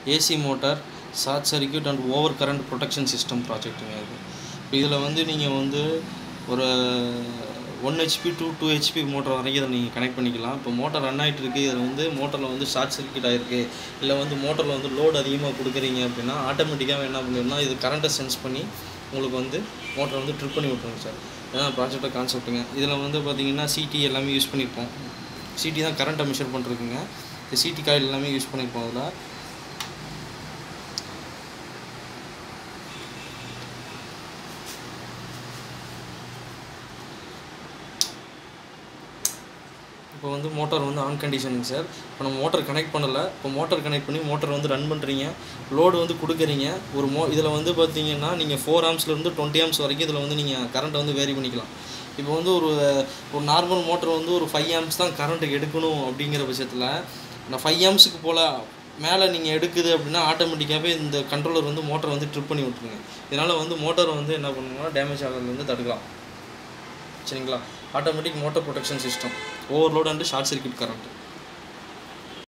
AC motor short circuit and over current protection system ப்ராஜெக்ட்டுங்க இது இப்போ இதில் வந்து நீங்கள் வந்து ஒரு one HP to two HP motor வரைக்கும் இதை நீங்கள் கனெக்ட் பண்ணிக்கலாம் இப்போ மோட்டர் ரன் ஆகிட்டு இருக்கு இதில் வந்து மோட்டரில் வந்து ஷார்ட் சர்க்யூட் ஆகிருக்கு இல்லை வந்து மோட்டரில் வந்து லோடு அதிகமாக கொடுக்குறீங்க அப்படின்னா ஆட்டோமேட்டிக்காக என்ன பண்ணிடும்னா இது கரண்ட்டை சென்ஸ் பண்ணி உங்களுக்கு வந்து மோட்டரை வந்து ட்ரிப் பண்ணி விட்ருங்க சார் இதான் ப்ராஜெக்டோட கான்செப்ட்டுங்க இதில் வந்து பார்த்தீங்கன்னா சிடி எல்லாமே யூஸ் பண்ணியிருப்போம் சிடி தான் கரண்ட்டை மெஷர் பண்ணுறதுக்குங்க இந்த சிடி காயில் எல்லாமே யூஸ் பண்ணியிருப்போம் அதில் இப்போ வந்து மோட்டார் வந்து ஆன் கண்டிஷனுங்க சார் இப்போ நம்ம மோட்டர் கனெக்ட் பண்ணலை இப்போ மோட்டர் கனெக்ட் பண்ணி மோட்டர் வந்து ரன் பண்ணுறீங்க லோடு வந்து கொடுக்குறீங்க ஒரு மோ இதில் வந்து பார்த்தீங்கன்னா நீங்கள் ஃபோர் ஆம்ஸ்லேருந்து டுவெண்ட்டி ஆம்ஸ் வரைக்கும் இதில் வந்து நீங்கள் கரண்ட்டை வந்து வேரி பண்ணிக்கலாம் இப்போ வந்து ஒரு ஒரு நார்மல் மோட்டர் வந்து ஒரு ஃபைவ் ஆம்ஸ் தான் கரண்ட் எடுக்கணும் அப்படிங்கிற பட்சத்தில் நான் ஃபைவ் ஆம்ஸுக்கு போல் மேலே நீங்கள் எடுக்குது அப்படின்னா ஆட்டோமேட்டிக்காகவே இந்த கண்ட்ரோலர் வந்து மோட்டரை வந்து ட்ரிப் பண்ணி விட்ருங்க இதனால் வந்து மோட்டர் வந்து என்ன பண்ணுங்கன்னா டேமேஜ் ஆகிறது வந்து தடுக்கலாம் சரிங்களா automatic motor protection system overload and short circuit current